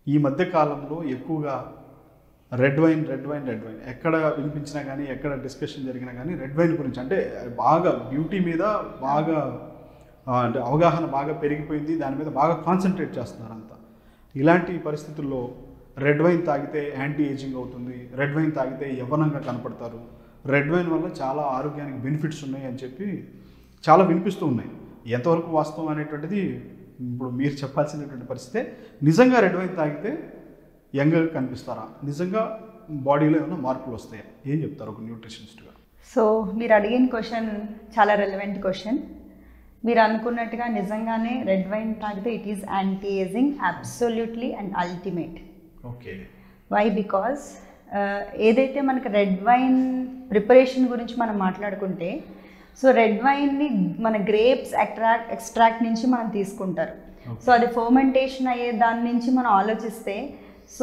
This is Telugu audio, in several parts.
ఈ మధ్య కాలంలో ఎక్కువగా red wine red wine red wine ఎక్కడ వినిపించినా కానీ ఎక్కడ డిస్కషన్ జరిగినా కానీ రెడ్ వైన్ గురించి అంటే బాగా బ్యూటీ మీద బాగా ఆ, అంటే అవగాహన బాగా పెరిగిపోయింది దాని మీద బాగా కాన్సన్ట్రేట్ చేస్తున్నారు అంతా ఇలాంటి పరిస్థితుల్లో రెడ్ వైన్ తాగితే యాంటీ ఏజింగ్ అవుతుంది రెడ్ వైన్ తాగితే యవ్వనంగా కనపడతారు రెడ్ వైన్ వల్ల చాలా ఆరోగ్యానికి బెనిఫిట్స్ ఉన్నాయి అని చెప్పి చాలా వినిపిస్తూ ఉన్నాయి ఎంతవరకు వాస్తవం అనేటువంటిది ఇప్పుడు మీరు చెప్పాల్సినటువంటి పరిస్థితే నిజంగా రెడ్ వైన్ తాగితే యంగ్గా కనిపిస్తారా నిజంగా బాడీలో ఏమైనా మార్పులు వస్తాయా ఏం చెప్తారు ఒక న్యూట్రిషనిస్ట్గా సో మీరు అడిగిన క్వశ్చన్ చాలా రెలవెంట్ క్వశ్చన్ మీరు అనుకున్నట్టుగా నిజంగానే రెడ్ వైన్ తాగితే it is anti ageing absolutely and ultimate okay why because ఏదైతే మనకి రెడ్ వైన్ ప్రిపరేషన్ గురించి మనం మాట్లాడుకుంటే సో రెడ్ వైన్ని మన గ్రేప్స్ ఎక్ట్రాక్ట్ ఎక్స్ట్రాక్ట్ నుంచి మనం తీసుకుంటారు సో అది ఫర్మెంటేషన్ అయ్యే దాని నుంచి మనం ఆలోచిస్తే సో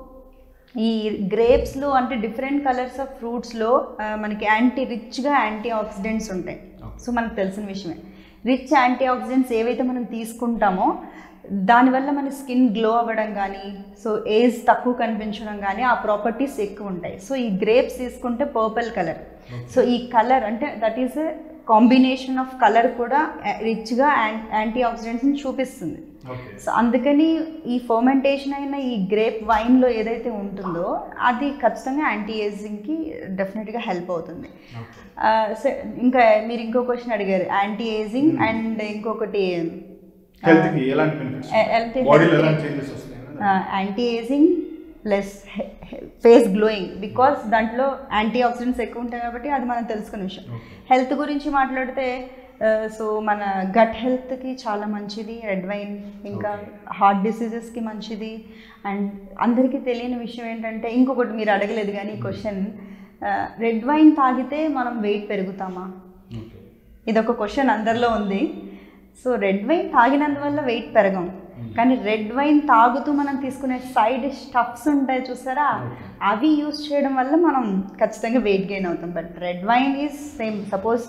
ఈ గ్రేప్స్లో అంటే డిఫరెంట్ కలర్స్ ఆఫ్ ఫ్రూట్స్లో మనకి యాంటీ రిచ్గా యాంటీ ఆక్సిడెంట్స్ ఉంటాయి సో మనకు తెలిసిన విషయమే రిచ్ యాంటీ ఆక్సిడెంట్స్ ఏవైతే మనం తీసుకుంటామో దానివల్ల మన స్కిన్ గ్లో అవ్వడం కానీ సో ఏజ్ తక్కువ కనిపించడం కానీ ఆ ప్రాపర్టీస్ ఎక్కువ ఉంటాయి సో ఈ గ్రేప్స్ తీసుకుంటే పర్పుల్ కలర్ సో ఈ కలర్ అంటే that is combination of colour కూడా రిచ్గా యాంటీ ఆక్సిడెంట్స్ని చూపిస్తుంది ఓకే సో అందుకని ఈ ఫర్మెంటేషన్ అయిన ఈ గ్రేప్ వైన్లో ఏదైతే ఉంటుందో అది ఖచ్చితంగా యాంటీ ఏజింగ్కి డెఫినెట్గా హెల్ప్ అవుతుంది ఓకే ఆ, స- ఇంకా మీరు ఇంకో క్వశ్చన్ అడిగారు యాంటీ ఏజింగ్ Hmm. అండ్ ఇంకొకటి హెల్త్కి ఎలాంటి బెనిఫిట్స్ Eh, health- బాడీలో health- ఎలాంటి చేంజెస్ వస్తాయి anti ageing plus face glowing because దాంట్లో యాంటీ ఆక్సిడెంట్స్ ఎక్కువ ఉంటాయి కాబట్టి అది మనం తెలుసుకునే విషయం ఓకే హెల్త్ గురించి మాట్లాడితే సో మన గట్ హెల్త్కి చాలా మంచిది రెడ్ వైన్ ఇంకా Okay. హార్ట్ డిసీజెస్కి మంచిది అండ్ అందరికీ తెలియని విషయం ఏంటంటే ఇంకొకటి మీరు అడగలేదు కానీ క్వశ్చన్ రెడ్ వైన్ తాగితే మనం వెయిట్ పెరుగుతామా ఓకే ఇది ఒక క్వశ్చన్ అందరిలో ఉంది సో రెడ్ వైన్ తాగినందువల్ల వెయిట్ పెరగం కానీ రెడ్ వైన్ తాగుతూ మనం తీసుకునే సైడ్ స్టఫ్స్ ఉంటాయి చూసారా Okay. అవి యూస్ చేయడం వల్ల మనం ఖచ్చితంగా వెయిట్ గెయిన్ అవుతాం but red wine is same suppose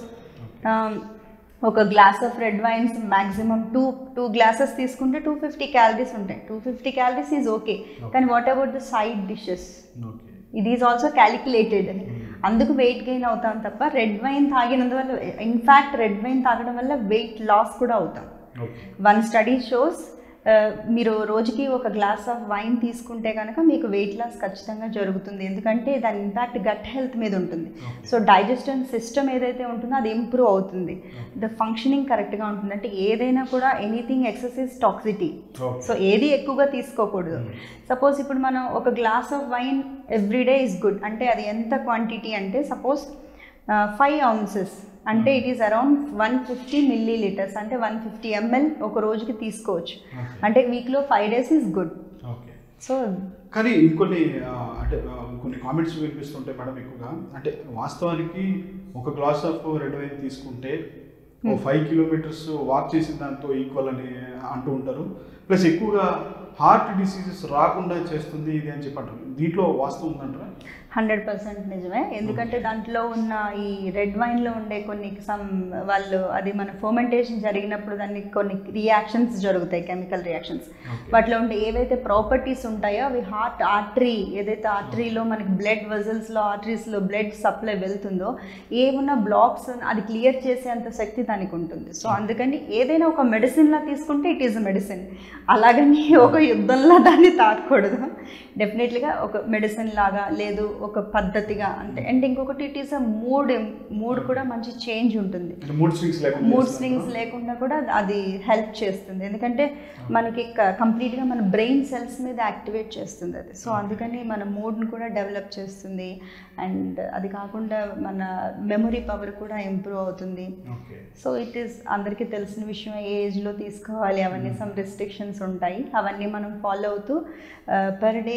ఒక glass of red wines maximum two two glasses తీసుకుంటే టూ ఫిఫ్టీ క్యాలరీస్ ఉంటాయి two fifty calories is okay కానీ what about the side dishes okay ఇది ఈజ్ ఆల్సో క్యాలిక్యులేటెడ్ అందుకు వెయిట్ గెయిన్ అవుతాం తప్ప రెడ్ వైన్ తాగినందువల్ల ఇన్ఫ్యాక్ట్ రెడ్ వైన్ తాగడం వల్ల వెయిట్ లాస్ కూడా అవుతాం ఓకే వన్ స్టడీ షోస్ మీరు రోజుకి ఒక గ్లాస్ ఆఫ్ వైన్ తీసుకుంటే కనుక మీకు వెయిట్ లాస్ ఖచ్చితంగా జరుగుతుంది ఎందుకంటే దాని ఇంపాక్ట్ గట్ హెల్త్ మీద ఉంటుంది Okay. సో డైజెషన్ సిస్టమ్ ఏదైతే ఉంటుందో అది ఇంప్రూవ్ అవుతుంది ద ఫంక్షనింగ్ కరెక్ట్గా ఉంటుంది అంటే ఏదైనా కూడా anything excessive toxicity okay so ఏది ఎక్కువగా తీసుకోకూడదు సపోజ్ ఇప్పుడు మనం ఒక glass of wine every day is good అంటే అది ఎంత క్వాంటిటీ అంటే సపోజ్ ఫైవ్ ఔన్సెస్ అంటే it is around one fifty millilitres అంటే వన్ ఫిఫ్టీ ఎంఎల్ ఒక రోజుకి తీసుకోవచ్చు Okay. అంటే వీక్లో five days is good okay so కానీ ఇంకొన్ని ఆ, అంటే ఆ, కొన్ని కామెంట్స్ వినిపిస్తుంటాయి మేడం ఎక్కువగా అంటే వాస్తవానికి ఒక గ్లాస్ ఆఫ్ రెడ్ వైన్ తీసుకుంటే ఓ ఫైవ్ కిలోమీటర్స్ వాక్ చేసిన దాంతో ఈక్వల్ అని అంటూ ఉంటారు ప్లస్ ఎక్కువగా హార్ట్ డిసీజెస్ రాకుండా చేస్తుంది ఇది అని చెప్పి అంటారు దీంట్లో వాస్తవం ఉందంటారా హండ్రెడ్ పర్సెంట్ నిజమే ఎందుకంటే దాంట్లో ఉన్న ఈ రెడ్ వైన్లో ఉండే కొన్ని సమ్ వాళ్ళు అది మన ఫర్మెంటేషన్ జరిగినప్పుడు దాన్ని కొన్ని రియాక్షన్స్ జరుగుతాయి కెమికల్ రియాక్షన్స్ Okay. వాటిలో ఉండే ఏవైతే ప్రాపర్టీస్ ఉంటాయో అవి హార్ట్ ఆర్టరీ ఏదైతే ఆర్టరీలో మనకి బ్లడ్ వెజల్స్లో ఆర్టరీస్లో బ్లడ్ సప్లై వెళ్తుందో ఏమున్న బ్లాక్స్ అది క్లియర్ చేసేంత శక్తి దానికి ఉంటుంది సో అందుకని ఏదైనా ఒక మెడిసిన్లా తీసుకుంటే ఇట్ ఈస్ మెడిసిన్ అలాగని ఒక యుద్ధంలా దాన్ని తాకూడదు డెఫినెట్లీగా ఒక మెడిసిన్ లాగా లేదు ఒక పద్ధతిగా అంటే అండ్ ఇంకొకటి it is a mood mood కూడా మంచి చేంజ్ ఉంటుంది అంటే మూడ్ స్వింగ్స్ లేకుండా మూడ్ చేస్తుందా? స్వింగ్స్ లేకుండా కూడా అది హెల్ప్ చేస్తుంది ఎందుకంటే మనకి కంప్లీట్గా మన బ్రెయిన్ సెల్స్ మీద యాక్టివేట్ చేస్తుంది అది సో అందుకని మన మూడ్ని కూడా డెవలప్ చేస్తుంది అండ్ అది కాకుండా మన మెమరీ పవర్ కూడా ఇంప్రూవ్ అవుతుంది ఓకే సో ఇట్ ఈస్ అందరికీ తెలిసిన విషయం ఏ ఏజ్లో తీసుకోవాలి అవన్నీ సమ్ రిస్ట్రిక్షన్స్ ఉంటాయి అవన్నీ మనం ఫాలో అవుతూ per day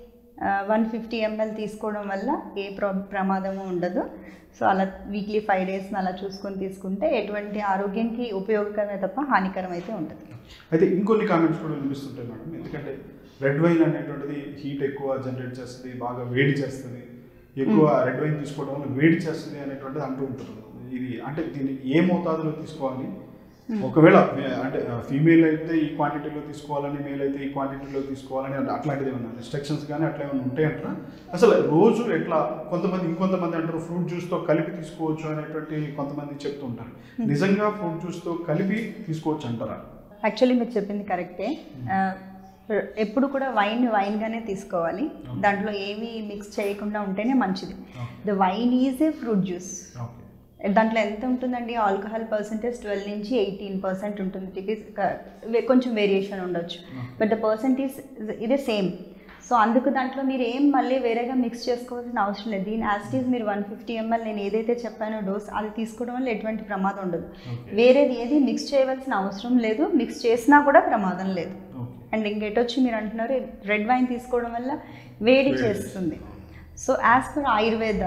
one fifty ML తీసుకోవడం వల్ల ఏ ప్ర ప్రమాదము ఉండదు సో అలా వీక్లీ ఫైవ్ డేస్ని అలా చూసుకొని తీసుకుంటే ఎటువంటి ఆరోగ్యానికి ఉపయోగకరమే తప్ప హానికరం అయితే ఉంటుంది అయితే ఇంకొన్ని కామెంట్స్ కూడా వినిపిస్తుంటాయి మేడం ఎందుకంటే రెడ్ వైన్ అనేటువంటిది హీట్ ఎక్కువ జనరేట్ చేస్తుంది బాగా వేడి చేస్తుంది ఎక్కువ రెడ్ వైన్ తీసుకోవడం వల్ల వేడి చేస్తుంది అనేటువంటిది అంటూ ఉంటారు ఇది అంటే దీన్ని ఏ మోతాదులో తీసుకోవాలి ఒకవేళ మే- అంటే ఫీమేల్ అయితే ఈ క్వాంటిటీలో తీసుకోవాలని మేల్ అయితే ఈ క్వాంటిటీలో తీసుకోవాలని అంటే అట్లాంటిది ఏమన్నా రిస్ట్రిక్షన్స్ కానీ అట్లా ఏమైనా ఉంటాయంటారా అసలు రోజు ఎట్లా కొంతమంది ఇంకొంతమంది అంటారు ఫ్రూట్ జ్యూస్తో కలిపి తీసుకోవచ్చు అనేటువంటి కొంతమంది చెప్తూ ఉంటారు నిజంగా ఫ్రూట్ జ్యూస్తో కలిపి తీసుకోవచ్చు అంటారా యాక్చువల్లీ మీరు చెప్పింది కరెక్టే ఆ, ఎప్పుడు కూడా వైన్ వైన్గానే తీసుకోవాలి దాంట్లో ఏమీ మిక్స్ చేయకుండా ఉంటేనే మంచిది the wine is a fruit juice okay దాంట్లో ఎంత ఉంటుందండి ఆల్కహాల్ పర్సంటేజ్ ట్వెల్వ్ నుంచి ఎయిటీన్ పర్సెంట్ ఉంటుంది టిపిస్ కొంచెం వేరియేషన్ ఉండొచ్చు బట్ ద పర్సంటేజ్ ఇదే సేమ్ సో అందుకు దాంట్లో మీరు ఏం మళ్ళీ వేరేగా మిక్స్ చేసుకోవాల్సిన అవసరం లేదు దీని యాస్టీస్ మీరు వన్ ఫిఫ్టీ ఎంఎల్ నేను ఏదైతే చెప్పానో డోస్ అది తీసుకోవడం వల్ల ఎటువంటి ప్రమాదం ఉండదు Okay. వేరేది ఏది మిక్స్ చేయవలసిన అవసరం లేదు మిక్స్ చేసినా కూడా ప్రమాదం లేదు ఓకే అండ్ ఇంకెటొచ్చి మీరు అంటున్నారు రెడ్ వైన్ తీసుకోవడం వల్ల వేడి వేడి. చేస్తుంది సో యాజ్ పర్ ఆయుర్వేద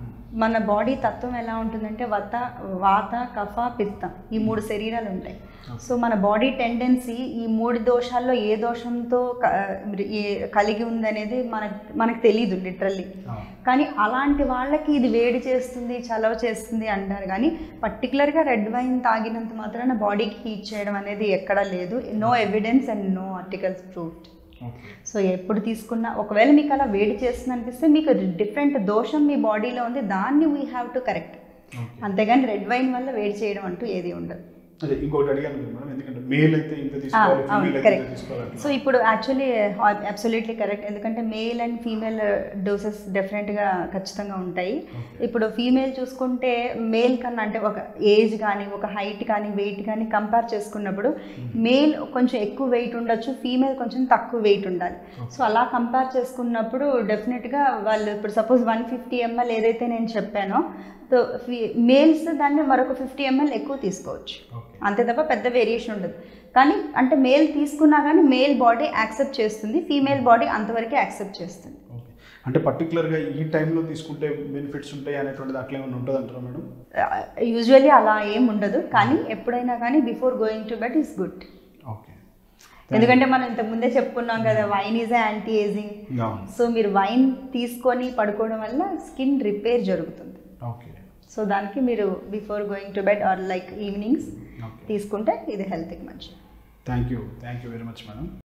మన బాడీ తత్వం ఎలా ఉంటుందంటే వాత వాత కఫ పిత్త ఈ మూడు శరీరాలు ఉంటాయి సో మన బాడీ టెండెన్సీ ఈ మూడు దోషాల్లో ఏ దోషంతో క- ఏ- కలిగి ఉందనేది మనకు మనకు తెలియదు లిటరల్లీ కానీ అలాంటి వాళ్ళకి ఇది వేడి చేస్తుంది చలవ చేస్తుంది అంటారు కానీ పర్టికులర్గా రెడ్ వైన్ తాగినంత మాత్రాన బాడీకి హీట్ చేయడం అనేది ఎక్కడా లేదు no evidence and no articles proofed okay so ఎప్పుడు తీసుకున్నా ఒకవేళ మీకు అలా వేడి చేస్తుంది అనిపిస్తే మీకు డిఫరెంట్ దోషం మీ బాడీలో ఉంది దాన్ని we have to correct okay అంతేగాని రెడ్ వైన్ వల్ల వేడి చేయడం అంటూ ఏది ఉండదు అదే ఇంకొకటి అడిగాను కదా మేడం ఎందుకంటే మేల్ అయితే ఇంత తీసుకోవాలి అవును, ఫీమేల్ అయితే ఇంత correct. తీసుకోవాలి సో ఇప్పుడు యాక్చువల్లీ అబ్సల్యూట్లీ కరెక్ట్ ఎందుకంటే మేల్ అండ్ ఫీమేల్ డోసెస్ డెఫినెట్గా ఖచ్చితంగా ఉంటాయి ఇప్పుడు ఫీమేల్ చూసుకుంటే మేల్ కన్నా అంటే ఒక ఏజ్ కానీ ఒక హైట్ కానీ వెయిట్ కానీ కంపేర్ చేసుకున్నప్పుడు మేల్ కొంచెం ఎక్కువ వెయిట్ ఉండొచ్చు ఫీమేల్ కొంచెం తక్కువ వెయిట్ ఉండాలి సో అలా కంపేర్ చేసుకున్నప్పుడు డెఫినెట్గా వాళ్ళు ఇప్పుడు సపోజ్ వన్ ఫిఫ్టీ ఎంఎల్ ఏదైతే నేను చెప్పానో సో మేల్స్ దాన్ని మరొక ఫిఫ్టీ ఎంఎల్ ఎక్కువ తీసుకోవచ్చు ఓకే అంతే తప్ప పెద్ద వేరియేషన్ ఉండదు కానీ అంటే మేల్ తీసుకున్నా కానీ మేల్ బాడీ యాక్సెప్ట్ చేస్తుంది ఫీమేల్ బాడీ అంతవరకే యాక్సెప్ట్ చేస్తుంది ఓకే అంటే పర్టికులర్గా ఈ టైంలో తీసుకుంటే బెనిఫిట్స్ ఉంటాయి అనేటువంటిది అట్లా ఏమైనా ఉంటుంది అంటారా మేడం యూజువల్లీ అలా ఏం ఉండదు కానీ ఎప్పుడైనా కానీ before going to bed is good okay ఎందుకంటే మనం ఇంతకు ముందే చెప్పుకున్నాం కదా వైన్ ఈజ్ యాంటీ ఏజింగ్ అవును సో మీరు వైన్ తీసుకొని పడుకోవడం వల్ల స్కిన్ రిపేర్ జరుగుతుంది ఓకే సో దానికి మీరు before going to bed or like evenings okay తీసుకుంటే ఇది హెల్త్కి మంచిది thank you thank you very much madam